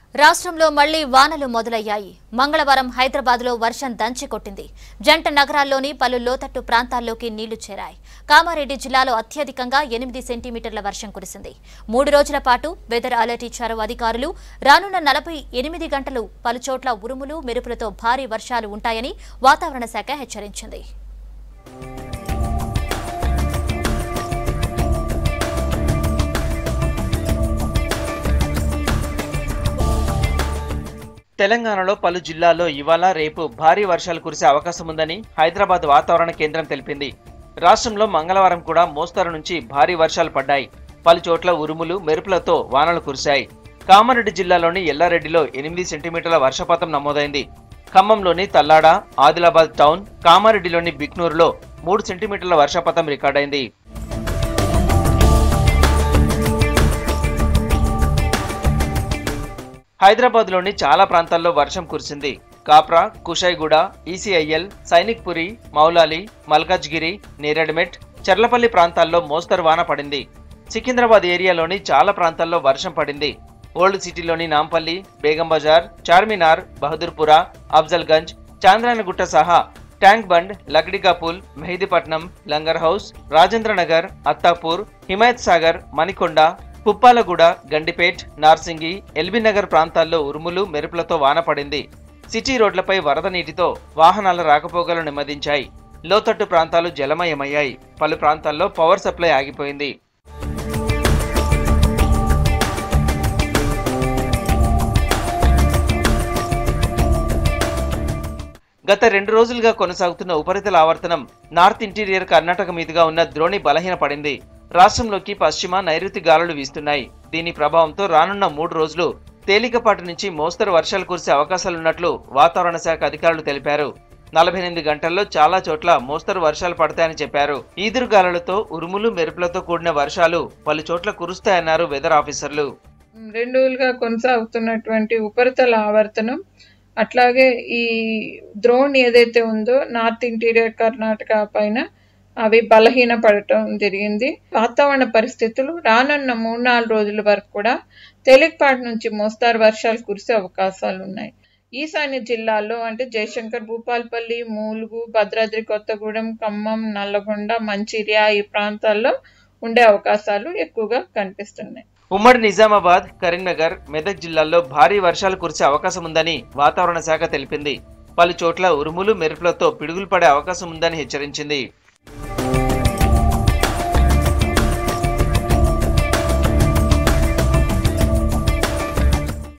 రాష్ట్రంలో మళ్లీ వానలు మొదలయ్యాయి మంగళవారం హైదరాబాద్లో వర్షం దంచి కొట్టింది జంట నగరాల్లోని పలు లోతట్టు ప్రాంతాల్లోకి నీళ్లు చేరాయి కామారెడ్డి జిల్లాలో అత్యధికంగా ఎనిమిది సెంటీమీటర్ల వర్షం కురిసింది మూడు రోజుల పాటు వెదర్ అలర్ట్ ఇచ్చారు అధికారులు రానున్న నలభై ఎనిమిది గంటలు పలుచోట్ల ఉరుములు మెరుపులతో భారీ వర్షాలు ఉంటాయని వాతావరణ శాఖ హెచ్చరించింది తెలంగాణలో పలు జిల్లాల్లో ఇవాళ రేపు భారీ వర్షాలు కురిసే అవకాశం ఉందని హైదరాబాద్ వాతావరణ కేంద్రం తెలిపింది రాష్ట్రంలో మంగళవారం కూడా మోస్తరు నుంచి భారీ వర్షాలు పడ్డాయి పలు చోట్ల ఉరుములు మెరుపులతో వానలు కురిశాయి కామారెడ్డి జిల్లాలోని ఎల్లారెడ్డిలో ఎనిమిది సెంటీమీటర్ల వర్షపాతం నమోదైంది ఖమ్మంలోని తల్లాడ ఆదిలాబాద్ టౌన్ కామారెడ్డిలోని బిక్నూరులో మూడు సెంటీమీటర్ల వర్షపాతం రికార్డైంది హైదరాబాద్లోని చాలా ప్రాంతాల్లో వర్షం కురిసింది కాప్రా కుషాయిగూడ ఈసీఐఎల్ సైనిక్పురి మౌలాలి మల్కాజ్గిరి నేరెడ్మెట్ చర్లపల్లి ప్రాంతాల్లో మోస్తరు వాన పడింది సికింద్రాబాద్ ఏరియాలోని చాలా ప్రాంతాల్లో వర్షం పడింది ఓల్డ్ సిటీలోని నాంపల్లి బేగం బజార్ చార్మినార్ బహదూర్పుర అఫ్జల్గంజ్ చాంద్రాయణగుట్ట సహా tank bund Lakdikapul Mehdipatnam Langar house Rajendranagar Attapur Himayat Sagar Manikonda Puppalaguda Gandipet Narsingi LB Nagar ప్రాంతాల్లో ఉరుములు మెరుపులతో వాన పడింది సిటీ రోడ్లపై వరద నీటితో వాహనాల రాకపోకలు నెమ్మదించాయి లోతట్టు ప్రాంతాలు జలమయమయ్యాయి పలు ప్రాంతాల్లో పవర్ సప్లై ఆగిపోయింది గత రెండు రోజులుగా కొనసాగుతున్న ఉపరితల ఆవర్తనం నార్త్ ఇంటీరియర్ కర్ణాటక మీదుగా ఉన్న ద్రోణి బలహీనపడింది రాష్ట్రంలోకి పశ్చిమ నైరుతి గాలులు వీస్తున్నాయి దీని ప్రభావంతో రానున్న మూడు రోజులు తేలికపాటి నుంచి మోస్తరు వర్షాలు కురిసే అవకాశాలున్నట్లు వాతావరణ శాఖ అధికారులు తెలిపారు నలభై ఎనిమిది గంటల్లో చాలా చోట్ల మోస్తరు వర్షాలు పడతాయని చెప్పారు ఈదురుగాలులతో ఉరుములు మెరుపులతో కూడిన వర్షాలు పలు చోట్ల కురుస్తాయన్నారు వెదర్ ఆఫీసర్లు రెండు రోజులుగా కొనసాగుతున్నటువంటి ఉపరితల ఆవర్తనం అట్లాగే ఈ ద్రోణ్ ఏదైతే ఉందో నార్త్ ఇంటీరియర్ కర్ణాటక పైన అవి బలహీన పడటం జరిగింది వాతావరణ పరిస్థితులు రానున్న మూడు నాలుగు రోజుల వరకు కూడా తేలికపాటి నుంచి మోస్తారు వర్షాలు కురిసే అవకాశాలు ఉన్నాయి ఈశాన్య జిల్లాల్లో అంటే జయశంకర్ భూపాల్పల్లి మూలుగు భద్రాద్రి కొత్తగూడెం ఖమ్మం నల్లగొండ మంచిర్యా ఈ ప్రాంతాల్లో ఉండే అవకాశాలు ఎక్కువగా కనిపిస్తున్నాయి ఉమ్మడి నిజామాబాద్ కరీంనగర్ మెదక్ జిల్లాల్లో భారీ వర్షాలు కురిసే అవకాశం ఉందని వాతావరణ శాఖ తెలిపింది పలు చోట్ల ఉరుములు మెరుపులతో పిడుగులు పడే అవకాశం ఉందని హెచ్చరించింది